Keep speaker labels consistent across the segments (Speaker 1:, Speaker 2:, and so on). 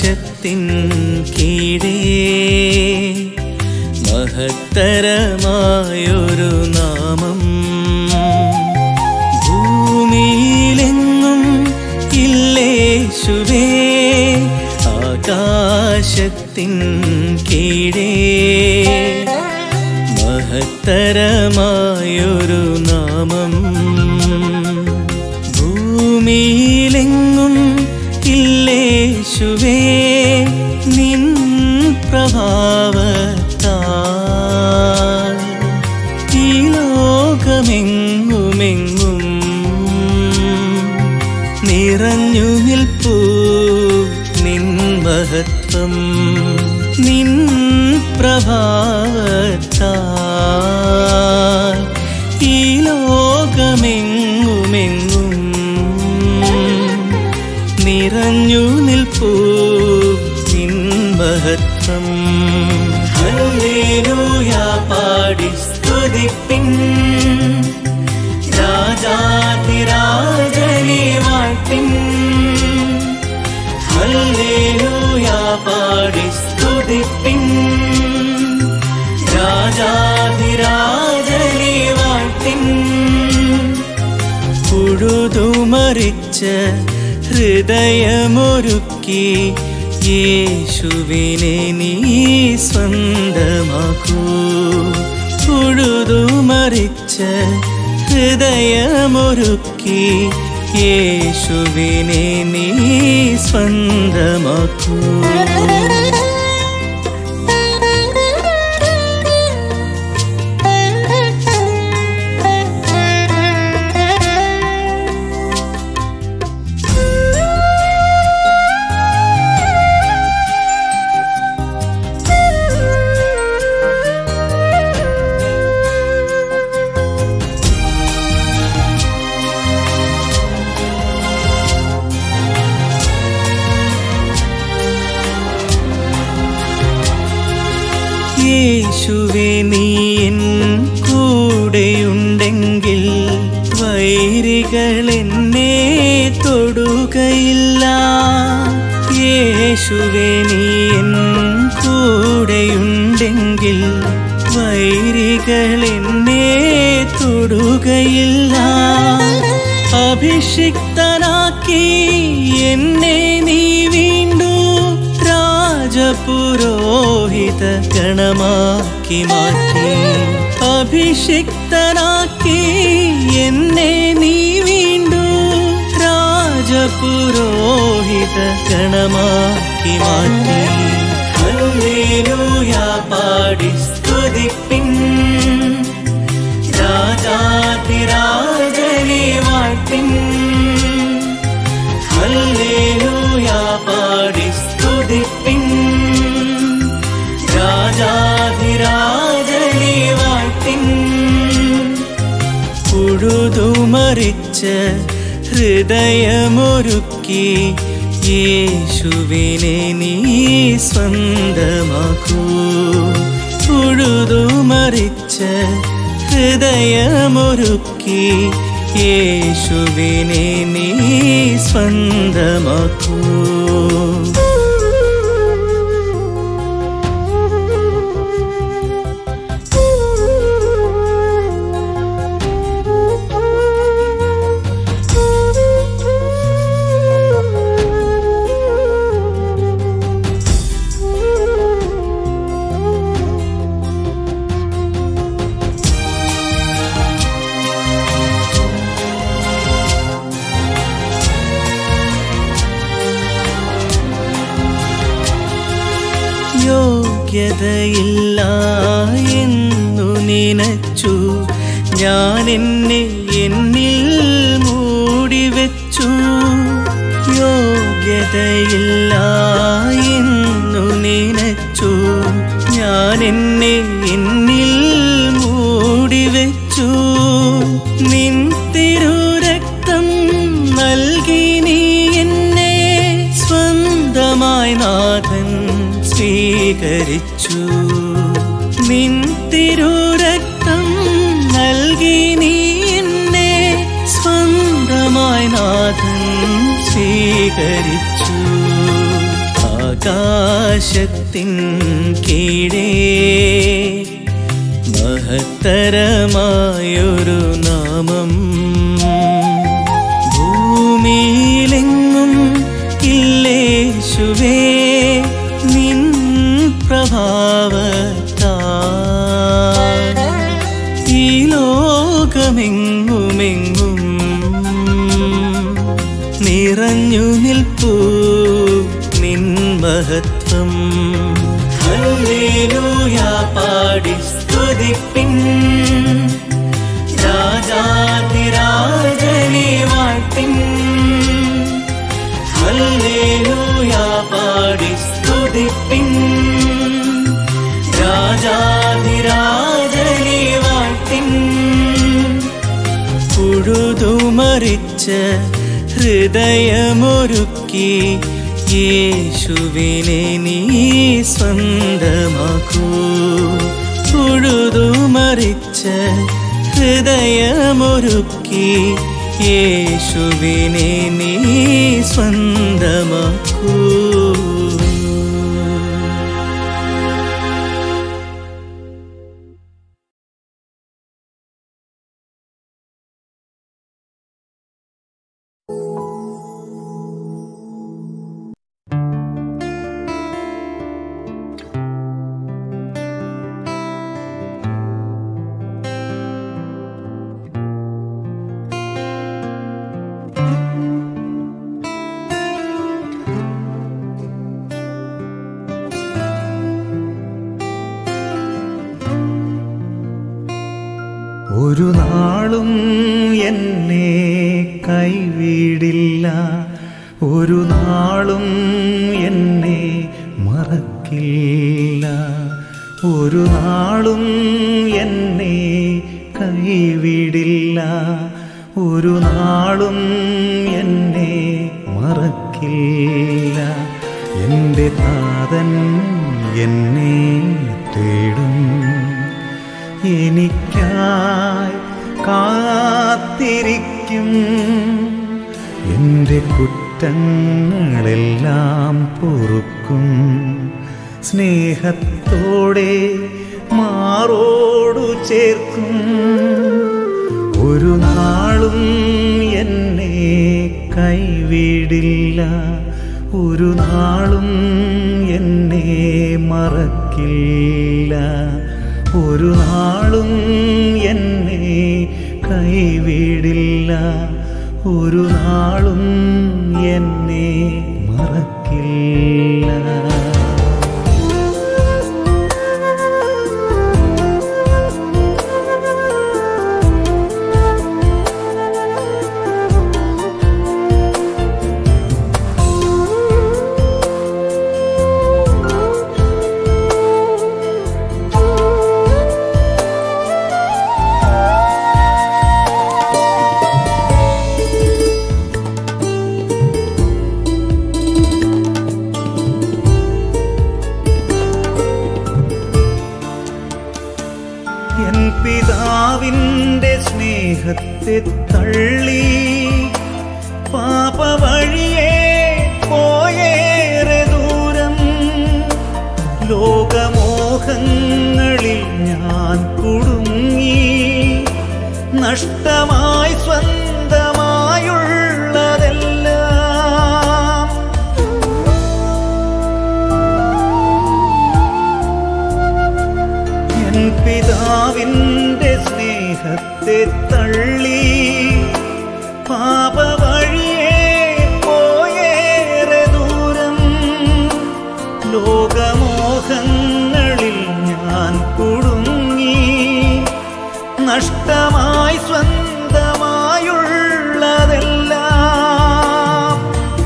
Speaker 1: ആകാശത്തിൻ കീഴേ മഹത്തരമായൊരു നാമം ഭൂമിയിലെങ്ങും ഇല്ലേശുവേ ആകാശത്തിൻ കീഴേ മഹത്തരമായൊരു നാമം ഭൂമിയിലെങ്ങും ഇല്ലേശുവേ നിൻ പ്രഭാവത്താൽ ഈ ലോകമെങ്ങുമെങ്ങും നിറഞ്ഞു നിൽപ്പൂ നിൻ മഹത്വം നിൻ പ്രഭാവത്താൽ ഈ ലോകമെങ്ങുമെങ്ങും നിറഞ്ഞു നിൽപ്പൂ നിൻ മഹത്വം ഹല്ലേലൂയ പാടി സ്തുതിപ്പിൻ രാജാതിരാജനെ വാഴ്ത്തിൻ ഹല്ലേലൂയ പാടി സ്തുതിപ്പിൻ രാജാതിരാജനെ വാഴ്ത്തിൻ ഉഴുതുമറിച്ച ഹൃദയമൊരുക്കി യേശുവിനെ നീ സ്വന്തമാക്കൂ ഉഴുതുമറിച്ച ഹൃദയമൊരുക്കി യേശുവിനെ നീ സ്വന്തമാക്കൂ യേശുവേ നീ എൻ കൂടെയുണ്ടെങ്കിൽ വൈരികൾ എന്നെ തൊടുകയില്ല യേശുവേ നീ എൻ കൂടെയുണ്ടെങ്കിൽ വൈരികൾ എന്നെ തൊടുകയില്ല അഭിഷിക്തനാക്കി എന്നെ നീ വീണ്ടു രാജപുരോഹിത ഗണമാക്കി മാറ്റി അഭിഷിക്തനാക്കി എന്നെ നീ വീണ്ടു രാജപുരോഹിത ഗണമാക്കി മാറ്റി ഹല്ലേലൂയ പാടി സ്തുതിപ്പിൻ രാജാതിരാജനെ വാഴ്ത്തിൻ ഹല്ലേലൂയ പാടി സ്തുതിപ്പിൻ രാജാതിരാജനെ വാഴ്ത്തിൻ ഉഴുതുമറിച്ച ഹൃദയമൊരുക്കി യേശുവിനെ നീ സ്വന്തമാക്കൂ ഉഴുതുമറിച്ച ഹൃദയമൊരുക്കി യേശുവിനെ നീ സ്വന്തമാക്കൂ യോഗ്യതയില്ല എന്നു നിനച്ചു ഞാൻ എന്നെ എന്നിൽ മൂടിവെച്ചു യോഗ്യതയില്ല എന്നു നിനച്ചു ഞാൻ എന്നെ എന്നിൽ മൂടിവെച്ചു നിൻ തിരുരക്തം നൽകി നീ എന്നെ സ്വന്തമായി നാഥൻ സ്വീകരിച്ചു നിൻ തിരുരക്തം നൽകി നീ എന്നെ സ്വന്തമായി നാഥൻ സ്വീകരിച്ചു ആകാശത്തിൻ കീഴേ മഹത്തരമായൊരു നാമം ഭൂമിയിലെങ്ങും ഇല്ലേശുവേ നിൻ പ്രഭാവത്താ ഈ ലോകമെങ്ങുമെങ്ങും നിറഞ്ഞു നിൽപ്പൂ നിൻ മഹത്വം ഹല്ലേലൂയ പാടി സ്തുതിപ്പിൻ രാജാതിരാജനെ വാഴ്ത്തിൻ ഹല്ലേലൂയ പാടി സ്തുതിപ്പിൻ രാജാതിരാജനെ വാഴ്ത്തിൻ ഉഴുതുമറിച്ച ഹൃദയമൊരുക്കി യേശുവിനെ നീ സ്വന്തമാക്കൂ ഉഴുതുമറിച്ച ഹൃദയമൊരുക്കി യേശുവിനെ നീ സ്വന്തമാക്കൂ
Speaker 2: ഒരു നാളും എന്നെ കൈവിടില്ല ഒരു നാളും എന്നെ മറക്കില്ല ഒരു നാളും എന്നെ കൈവിടില്ല ഒരു നാളും എന്നെ മറക്കില്ല എൻ്റെ താതൻ എന്നെ തേടും എനിക്കായി കാത്തിരിക്കും എൻ്റെ കുറ്റങ്ങളെല്ലാം പൊറുക്കും സ്നേഹത്തോടെ മാറോടു ചേർക്കും ഒരു നാളും എന്നെ കൈവിടില്ല ഒരു നാളും എന്നെ മറക്കില്ല ഒരു നാളും എന്നെ കൈവിടില്ല ഒരു നാളും എന്നെ മറക്കില്ല എൻ പിതാവിൻ്റെ സ്നേഹത്തെ തള്ളി പാപ വഴിയെ പോയേറെ ദൂരം ലോകമോഹങ്ങളിൽ ഞാൻ കുടുങ്ങി നഷ്ടമായി സ്വന്തമായുള്ളതെല്ലാം എൻ പിതാവിൻ്റെ സ്നേഹത്തെ തള്ളി പാപ വഴിയെ പോയേറെ ദൂരം ലോകമോഹങ്ങളിൽ ഞാൻ കുടുങ്ങി നഷ്ടമായി സ്വന്തമായുള്ളതെല്ലാം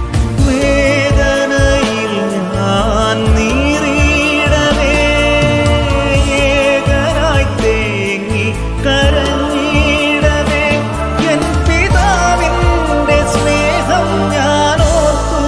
Speaker 2: വേദനയിൽ ഞാൻ നീറിയിടവേ ഏകനായി തേങ്ങി കരഞ്ഞിടവേ എൻ പിതാവിൻ്റെ സ്നേഹം ഞാൻ ഓർത്തു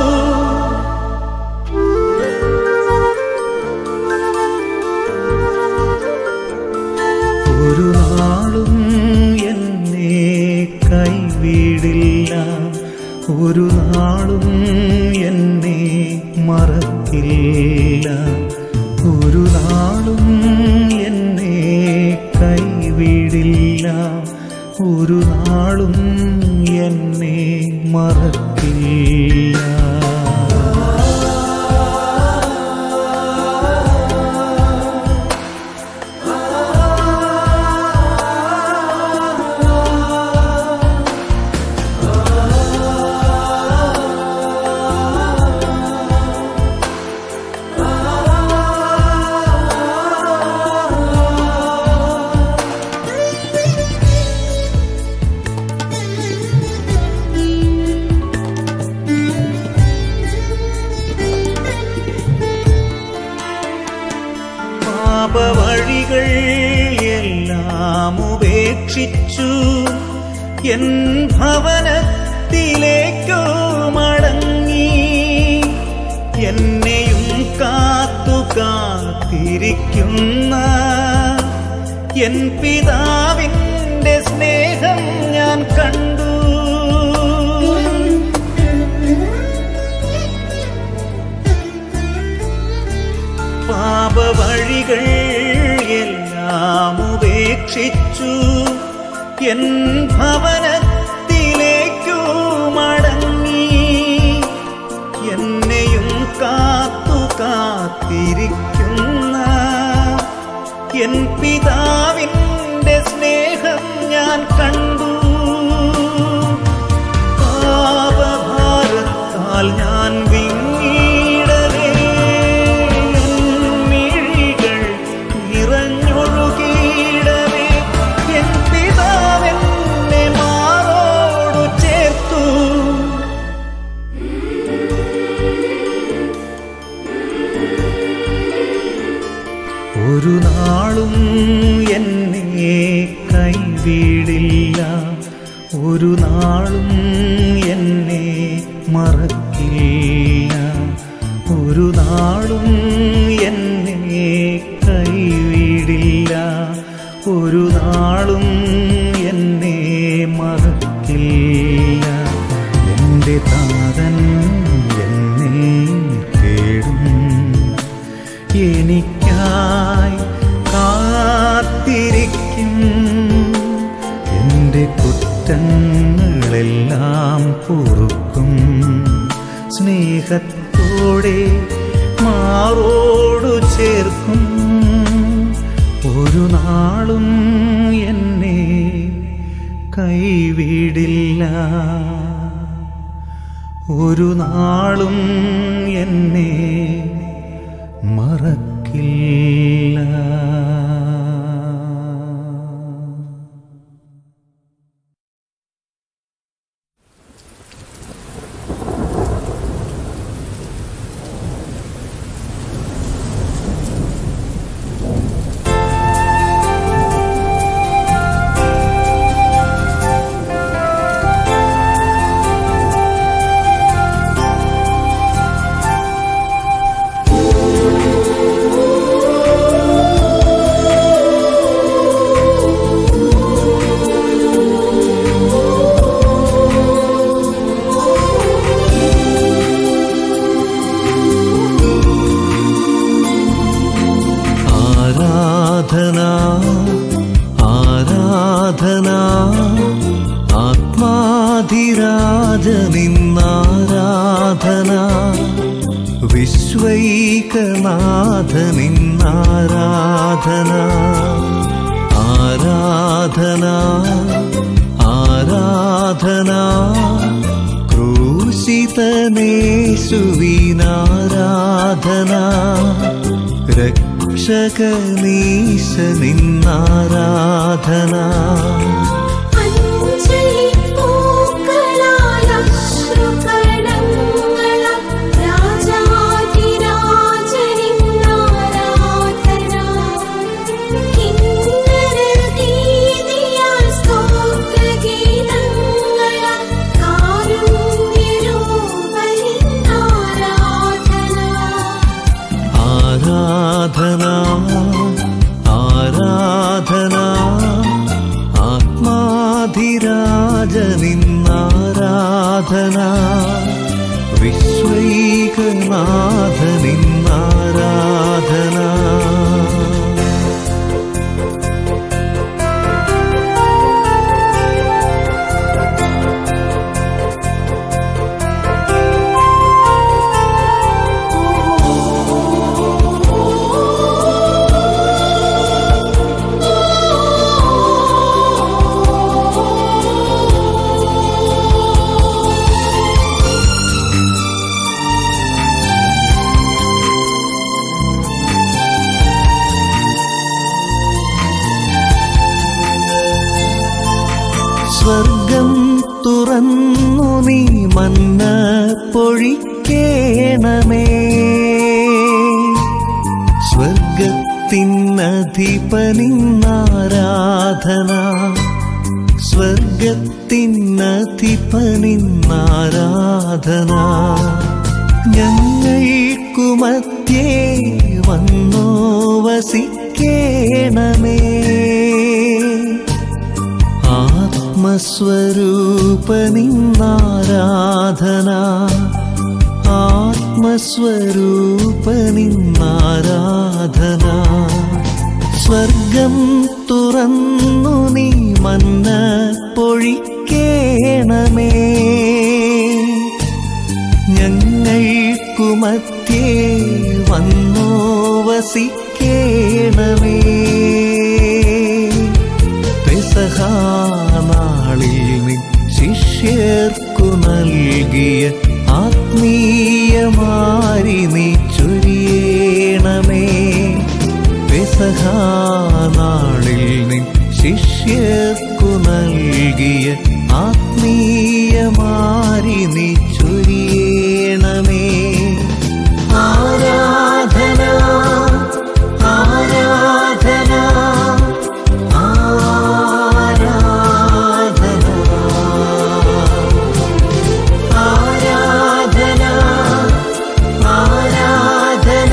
Speaker 2: ഒരു നാളും എന്നെ കൈവിടില്ല ഒരു നാളും എന്നെ മറക്കില്ല ഒരു നാളും എന്നെ കൈവിടില്ല ഒരു നാളും എന്നെ മറക്കില്ല പാപവഴികൾ എല്ലാം ഉപേക്ഷിച്ചു എൻ ഭവനത്തിലേക്കോ മടങ്ങി എന്നെയും കാത്തു കാത്തിരിക്കുന്ന എൻ പിതാവിൻ്റെ സ്നേഹം ഞാൻ കണ്ടു പാപവഴികൾ എല്ലാം ഉപേക്ഷിച്ചു എൻ ഭവനത്തിലേക്കു മടങ്ങി എന്നെയും കാത്തു കാത്തിരിക്കുന്ന എൻ പിതാവിൻ്റെ സ്നേഹം ഞാൻ കണ്ടു പാപഭാരത്താൽ ഞാൻ വിങ്ങിടവേ മിഴികൾ നിറഞ്ഞൊഴുകിയിടവേ എൻ പിതാവെന്നെ മാറോടു ചേർത്തു ഒരു നാളും എന്നെ കൈവിടില്ല ഒരു നാളും എന്നെ മറക്കില്ല ഒരു നാളും എന്നെ കൈവിടില്ല ഒരു നാളും എന്നെ മറക്കില്ല എൻ്റെ താതൻ എന്നെ കേടും എനിക്കായി കാത്തിരിക്കും എൻ്റെ കുറ്റങ്ങളെല്ലാം പൊറുക്കും സ്നേഹത്തോടെ മാറോടു ചേർക്കും ഒരു നാളും എന്നെ കൈവിടില്ല ഒരു നാളും എന്നെ മറക്കില്ല ആരാധന ആരാധന ആത്മാധിരാജ നിന്നാരാധന വിശ്വൈകനാഥ നിന്നാരാധന ആരാധന ആരാധന ക്രൂശിതനേശുവിനാരാധന രക്ഷകനീശ നിന്നാരാധന
Speaker 3: അഞ്ജലി പൂക്കളാൽ അശ്രുകണങ്ങള രാജാധിരാജനിന്നാരാധന കിന്നരർ ഗീതിയാൽ സ്തോത്രഗീതങ്ങള കാരുണ്യരൂപനിന്നാരാധന
Speaker 2: ആരാധന ആരാധന ആത്മാ വിശ്വൈകനാഥനിന്നാരാധന സ്വർഗം തുറന്നു നീ മന്ന പൊഴിക്കേണമേ സ്വർഗത്തിനധിപനിന്നാരാധന സ്വർഗത്തിനധിപനിന്നാരാധന ഞങ്ങൾക്കുമധ്യേ വന്നോ വസിക്കേണമേ ആത്മസ്വരൂപനിന്നാരാധന ആത്മസ്വരൂപനിന്നാരാധന സ്വർഗം തുറന്നു നീ മന്ന പൊഴിക്കേണമേ ഞങ്ങൾക്കുമധ്യേ വന്നോ വസിക്കേണമേ പെസഹാനാളിൽ നീ ശിഷ്യർക്കു നൽകിയ ആത്മീയമാരി നീ ചൊരിയണമേ പെസഹാനാളിൽ നീ ശിഷ്യർക്കു നൽകിയ ആത്മീയമാരി നീ ചൊരിയണമേ ആരാധന ആരാധന ആരാധന ആരാധന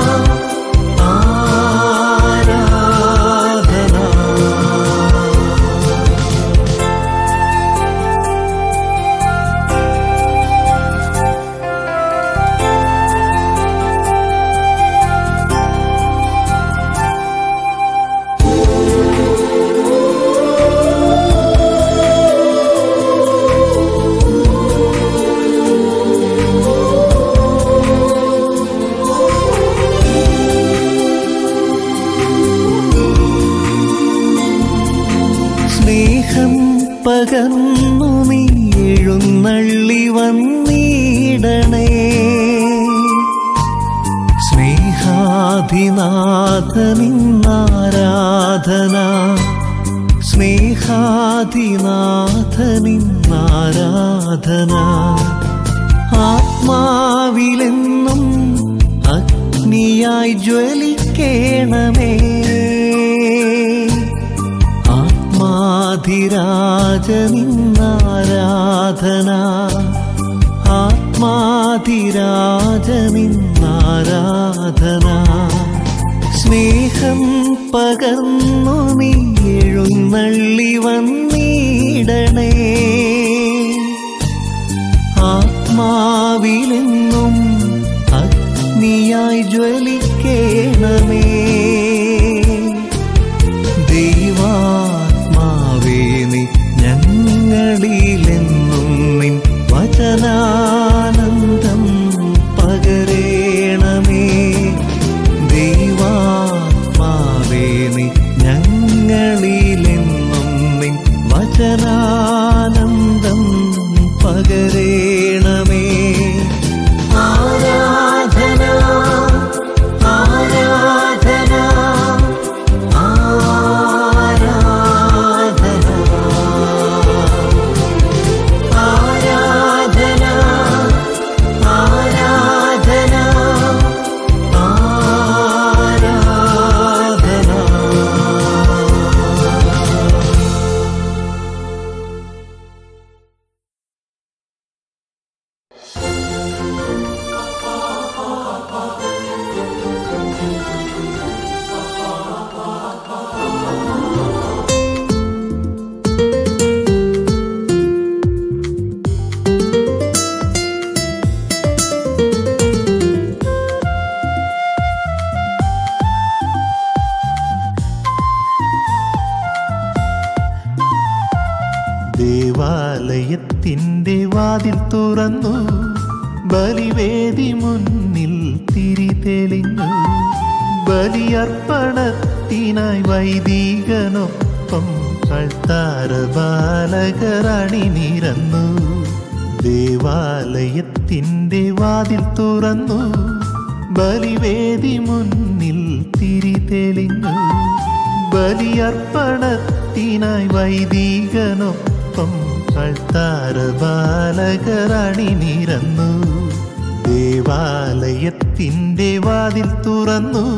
Speaker 2: ആരാധന സ്നേഹം പകർന്നു നീ എഴുന്നള്ളി വന്നിടണേ സ്നേഹാധിനാഥനിന്നാരാധന സ്നേഹാധിനാഥനിന്നാരാധന ആത്മാവിലെന്നും അഗ്നിയായി ജ്വലിക്കേണമേ ആത്മാധിരാജനിന്നാരാധന ആത്മാധിരാജനിന്നാരാധന സ്നേഹം പകർന്നു നീ എഴുന്നള്ളി വന്നിടണേ ആത്മാവിലെന്നും അഗ്നിയായി ജ്വലിക്കേണമേ ദൈവാത്മാവേ നീ ഞങ്ങളിലെന്നും നിൻ വചനാനന്ദം പകരേണമേ ദൈവാത്മാവേ നീ ഞങ്ങളിലെന്നും നിൻ വചനാനന്ദം പകരേണമേ ആരാധന ആരാധന ആരാധന ആരാധന ആരാധന
Speaker 1: തുറന്നു ബലിവേദി മുന്നിൽ തിരി തെളിഞ്ഞു ബലിയർപ്പണത്തിനായി വൈദികനൊപ്പം അൾത്താര ബാലകരണി നിരന്നു ദേവാലയത്തിൻ്റെ വാതിൽ തുറന്നു ബലിവേദി മുന്നിൽ തിരി തെളിഞ്ഞു ബലിയർപ്പണത്തിനായി വൈദികനൊപ്പം അൾത്താര ബാലകരണി നിരന്നു ദേവാലയത്തിൻ്റെ വാതിൽ തുറന്നു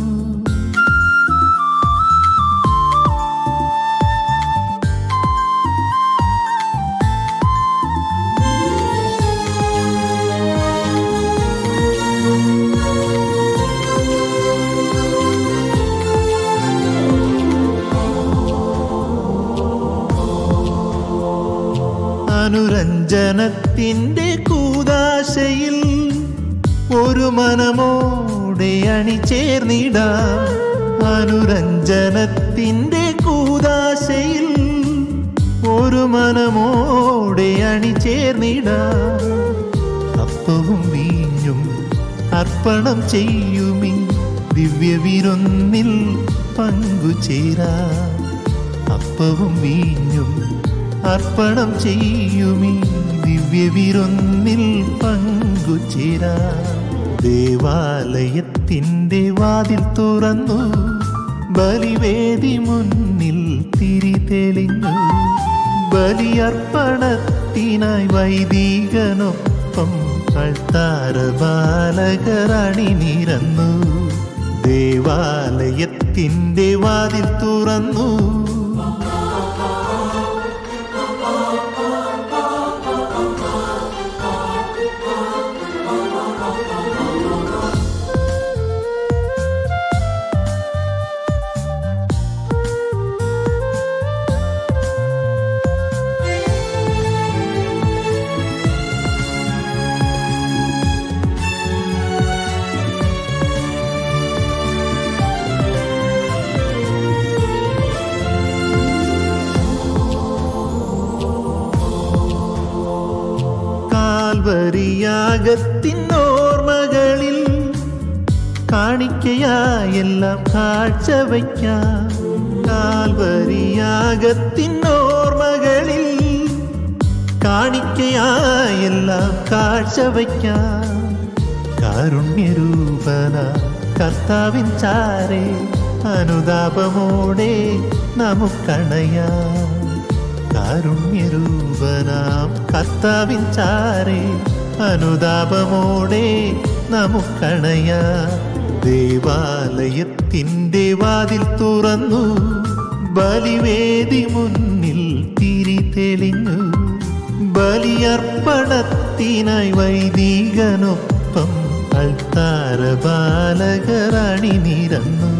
Speaker 1: അനുരഞ്ജനത്തിൻ്റെ കൂതാശയിൽ ഒരു മനമോടെ അണിചേർന്നിടാം അനുരഞ്ജനത്തിൻ്റെ കൂതാശയിൽ ഒരു മനമോടെ അണിചേർന്നിടാം അപ്പവും വീഞ്ഞും അർപ്പണം ചെയ്യുമി ദിവ്യവിരുന്നിൽ പങ്കുചേരാം അപ്പവും വീഞ്ഞും അർപ്പണം ചെയ്യുമീ ദിവ്യവിരുന്നിൽ പങ്കുചേരാ ദേവാലയത്തിൻ്റെ വാതിൽ തുറന്നു ബലിവേദി മുന്നിൽ തിരി തെളിഞ്ഞു ബലിയർപ്പണത്തിനായി വൈദികനൊപ്പം അൾത്താര ബാലകരണി നിരന്നു ദേവാലയത്തിൻ്റെ വാതിൽ തുറന്നു കാൽവരിയാകത്തിനോർമ്മകളിൽ കാണിക്കയായെല്ലാം കാഴ്ചവയ്ക്കാം കാൽവരിയാകത്തിനോർമ്മകളിൽ കാണിക്കയായെല്ലാം കാഴ്ചവയ്ക്കാം കാരുണ്യരൂപന കർത്താവിൻ ചാരേ അനുതാപമോടെ നമുക്കണയാം കാരുണ്യരൂപനാം കർത്താവിൻ ചാരേ അനുതാപമോടെ നമുക്കണയാ ദേവാലയത്തിൻ്റെ വാതിൽ തുറന്നു ബലിവേദി മുന്നിൽ തിരി തെളിഞ്ഞു ബലിയർപ്പണത്തിനായി വൈദികനൊപ്പം അൾത്താര ബാലകരണി നിരന്നു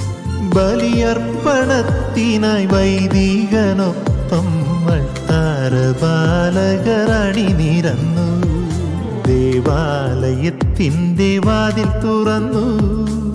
Speaker 1: ബലിയർപ്പണത്തിനായി വൈദികനൊപ്പം അൾത്താര ബാലകരണി നിരന്നു ദേവാലയത്തിൻ്റെ വാതിൽ തുറന്നു